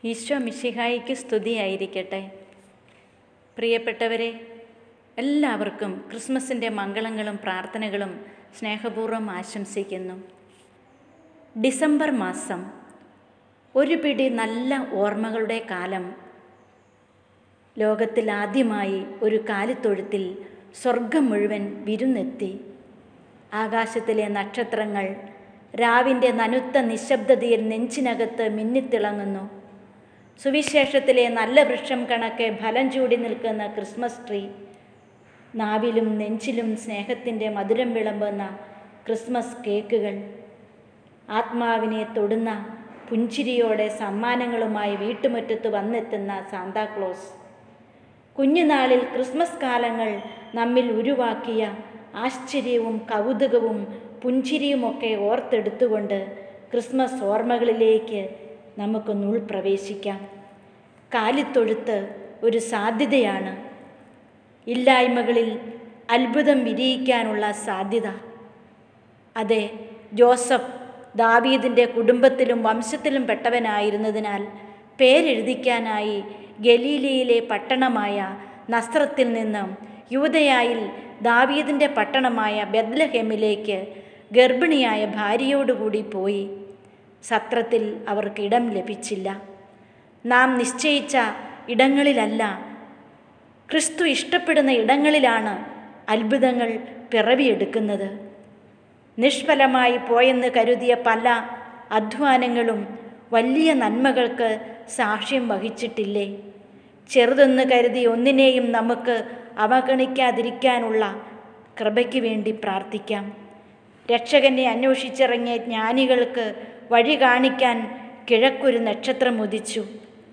ഈശോ മിശിഹായിക്ക് സ്തുതിയായിരിക്കട്ടെ പ്രിയപ്പെട്ടവരെ എല്ലാവർക്കും ക്രിസ്മസിൻ്റെ മംഗളങ്ങളും പ്രാർത്ഥനകളും സ്നേഹപൂർവ്വം ആശംസിക്കുന്നു ഡിസംബർ മാസം ഒരു പിടി നല്ല ഓർമ്മകളുടെ കാലം ലോകത്തിൽ ആദ്യമായി ഒരു കാലിത്തൊഴുത്തിൽ സ്വർഗം മുഴുവൻ വിരുന്നെത്തി ആകാശത്തിലെ നക്ഷത്രങ്ങൾ രാവിൻ്റെ നനുത്ത നിശബ്ദതയിൽ നെഞ്ചിനകത്ത് മിന്നിത്തിളങ്ങുന്നു സുവിശേഷത്തിലെ നല്ല വൃക്ഷം കണക്കെ ഫലം ചൂടി നിൽക്കുന്ന ക്രിസ്മസ് ട്രീ നാവിലും നെഞ്ചിലും സ്നേഹത്തിൻ്റെ മധുരം വിളമ്പുന്ന ക്രിസ്മസ് കേക്കുകൾ ആത്മാവിനെ തൊടുന്ന പുഞ്ചിരിയോടെ സമ്മാനങ്ങളുമായി വീട്ടുമുറ്റത്ത് വന്നെത്തുന്ന സാന്താക്ലോസ് കുഞ്ഞുനാളിൽ ക്രിസ്മസ് കാലങ്ങൾ നമ്മിൽ ഉരുവാക്കിയ ആശ്ചര്യവും കൗതുകവും പുഞ്ചിരിയുമൊക്കെ ഓർത്തെടുത്തുകൊണ്ട് ക്രിസ്മസ് ഓർമ്മകളിലേക്ക് നമുക്കൊന്ന് ഉൾപ്രവേശിക്കാം കാലിത്തൊഴുത്ത് ഒരു സാധ്യതയാണ് ഇല്ലായ്മകളിൽ അത്ഭുതം വിരിയിക്കാനുള്ള സാധ്യത അതെ ജോസഫ് ദാവീദിൻ്റെ കുടുംബത്തിലും വംശത്തിലും പെട്ടവനായിരുന്നതിനാൽ പേരെഴുതിക്കാനായി ഗലീലയിലെ പട്ടണമായ നസ്രത്തിൽ നിന്നും യൂതയായിൽ ദാവീദിൻ്റെ പട്ടണമായ ബെദ്ലഹെമിലേക്ക് ഗർഭിണിയായ ഭാര്യയോടുകൂടി പോയി സത്രത്തിൽ അവർക്ക് ഇടം ലഭിച്ചില്ല നാം നിശ്ചയിച്ച ഇടങ്ങളിലല്ല ക്രിസ്തു ഇഷ്ടപ്പെടുന്ന ഇടങ്ങളിലാണ് അത്ഭുതങ്ങൾ പിറവിയെടുക്കുന്നത് നിഷ്ഫലമായി പോയെന്ന് കരുതിയ പല അധ്വാനങ്ങളും വലിയ നന്മകൾക്ക് സാക്ഷ്യം വഹിച്ചിട്ടില്ലേ ചെറുതെന്ന് കരുതി ഒന്നിനെയും നമുക്ക് അവഗണിക്കാതിരിക്കാനുള്ള കൃപയ്ക്ക് വേണ്ടി പ്രാർത്ഥിക്കാം രക്ഷകനെ അന്വേഷിച്ചിറങ്ങിയ ജ്ഞാനികൾക്ക് വഴി കാണിക്കാൻ കിഴക്കൊരു നക്ഷത്രം ഉദിച്ചു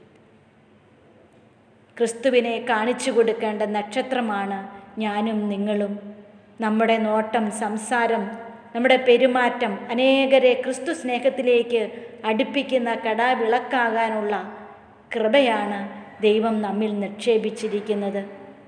ക്രിസ്തുവിനെ കാണിച്ചു കൊടുക്കേണ്ട നക്ഷത്രമാണ് ഞാനും നിങ്ങളും നമ്മുടെ നോട്ടം സംസാരം നമ്മുടെ പെരുമാറ്റം അനേകരെ ക്രിസ്തു സ്നേഹത്തിലേക്ക് അടുപ്പിക്കുന്ന കടാവിളക്കാകാനുള്ള കൃപയാണ് ദൈവം നമ്മിൽ നിക്ഷേപിച്ചിരിക്കുന്നത്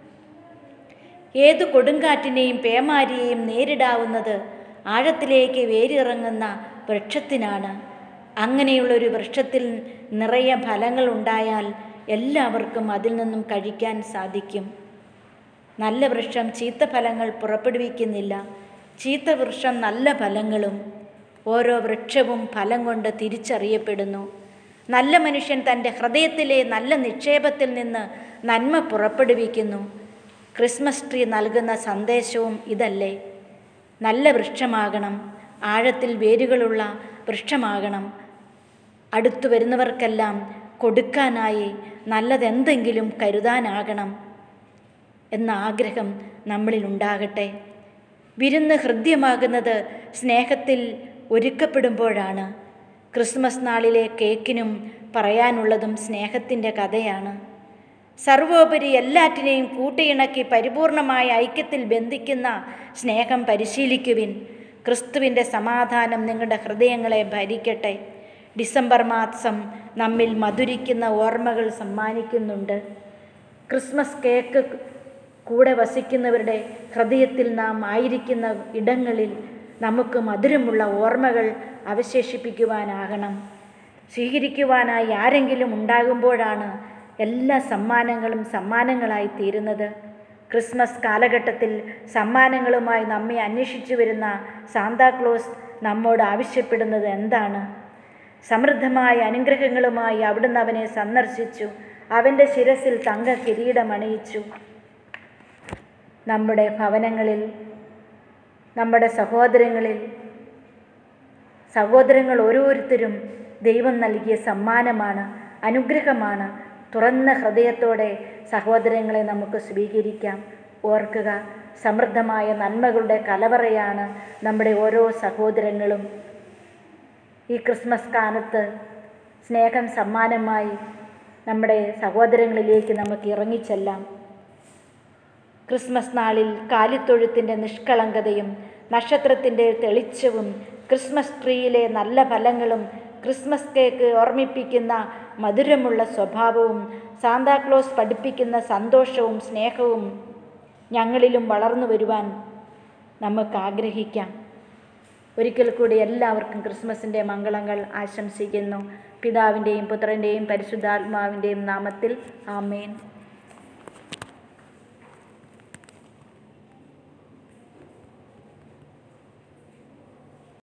ഏതു കൊടുങ്കാറ്റിനെയും പേമാരിയെയും നേരിടാവുന്നത് ആഴത്തിലേക്ക് വേരിറങ്ങുന്ന വൃക്ഷത്തിനാണ് അങ്ങനെയുള്ളൊരു വൃക്ഷത്തിൽ നിറയെ ഫലങ്ങൾ ഉണ്ടായാൽ എല്ലാവർക്കും അതിൽ നിന്നും കഴിക്കാൻ സാധിക്കും നല്ല വൃക്ഷം ചീത്ത ഫലങ്ങൾ പുറപ്പെടുവിക്കുന്നില്ല ചീത്ത വൃക്ഷം നല്ല ഫലങ്ങളും ഓരോ വൃക്ഷവും ഫലം കൊണ്ട് തിരിച്ചറിയപ്പെടുന്നു നല്ല മനുഷ്യൻ തൻ്റെ ഹൃദയത്തിലെ നല്ല നിക്ഷേപത്തിൽ നിന്ന് നന്മ പുറപ്പെടുവിക്കുന്നു ക്രിസ്മസ് ട്രീ നൽകുന്ന സന്ദേശവും ഇതല്ലേ നല്ല വൃക്ഷമാകണം ആഴത്തിൽ വേരുകളുള്ള വൃക്ഷമാകണം അടുത്തു വരുന്നവർക്കെല്ലാം കൊടുക്കാനായി നല്ലതെന്തെങ്കിലും കരുതാനാകണം എന്ന ആഗ്രഹം നമ്മളിൽ ഉണ്ടാകട്ടെ വിരുന്ന് ഹൃദ്യമാകുന്നത് സ്നേഹത്തിൽ ഒരുക്കപ്പെടുമ്പോഴാണ് ക്രിസ്മസ് നാളിലെ കേക്കിനും പറയാനുള്ളതും സ്നേഹത്തിൻ്റെ കഥയാണ് സർവോപരി എല്ലാറ്റിനെയും കൂട്ടിയിണക്കി പരിപൂർണമായ ഐക്യത്തിൽ ബന്ധിക്കുന്ന സ്നേഹം പരിശീലിക്കുവിൻ ക്രിസ്തുവിൻ്റെ സമാധാനം നിങ്ങളുടെ ഹൃദയങ്ങളെ ഭരിക്കട്ടെ ഡിസംബർ മാസം നമ്മിൽ മധുരിക്കുന്ന ഓർമ്മകൾ സമ്മാനിക്കുന്നുണ്ട് ക്രിസ്മസ് കേക്ക് കൂടെ വസിക്കുന്നവരുടെ ഹൃദയത്തിൽ നാം ആയിരിക്കുന്ന ഇടങ്ങളിൽ നമുക്ക് മധുരമുള്ള ഓർമ്മകൾ അവശേഷിപ്പിക്കുവാനാകണം സ്വീകരിക്കുവാനായി ആരെങ്കിലും ഉണ്ടാകുമ്പോഴാണ് എല്ലാ സമ്മാനങ്ങളും സമ്മാനങ്ങളായി തീരുന്നത് ക്രിസ്മസ് കാലഘട്ടത്തിൽ സമ്മാനങ്ങളുമായി നമ്മെ അന്വേഷിച്ചു വരുന്ന സാന്താക്ലോസ് നമ്മോട് ആവശ്യപ്പെടുന്നത് എന്താണ് സമൃദ്ധമായ അനുഗ്രഹങ്ങളുമായി അവിടുന്ന് അവനെ സന്ദർശിച്ചു അവൻ്റെ ശിരസിൽ തങ്ക കിരീടമണിയിച്ചു നമ്മുടെ ഭവനങ്ങളിൽ നമ്മുടെ സഹോദരങ്ങളിൽ സഹോദരങ്ങൾ ഓരോരുത്തരും ദൈവം നൽകിയ സമ്മാനമാണ് അനുഗ്രഹമാണ് തുറന്ന ഹൃദയത്തോടെ സഹോദരങ്ങളെ നമുക്ക് സ്വീകരിക്കാം ഓർക്കുക സമൃദ്ധമായ നന്മകളുടെ കലവറയാണ് നമ്മുടെ ഓരോ സഹോദരങ്ങളും ഈ ക്രിസ്മസ് കാലത്ത് സ്നേഹം സമ്മാനമായി നമ്മുടെ സഹോദരങ്ങളിലേക്ക് നമുക്ക് ഇറങ്ങിച്ചെല്ലാം ക്രിസ്മസ് നാളിൽ കാലിത്തൊഴുത്തിൻ്റെ നിഷ്കളങ്കതയും നക്ഷത്രത്തിൻ്റെ തെളിച്ചവും ക്രിസ്മസ് ട്രീയിലെ നല്ല ഫലങ്ങളും ക്രിസ്മസ് കേക്ക് ഓർമ്മിപ്പിക്കുന്ന മധുരമുള്ള സ്വഭാവവും സാന്താക്ലോസ് പഠിപ്പിക്കുന്ന സന്തോഷവും സ്നേഹവും ഞങ്ങളിലും വളർന്നു വരുവാൻ നമുക്ക് ആഗ്രഹിക്കാം ഒരിക്കൽ കൂടി എല്ലാവർക്കും ക്രിസ്മസിൻ്റെ മംഗളങ്ങൾ ആശംസിക്കുന്നു പിതാവിൻ്റെയും പുത്രൻ്റെയും പരിശുദ്ധാത്മാവിൻ്റെയും നാമത്തിൽ ആമേൻ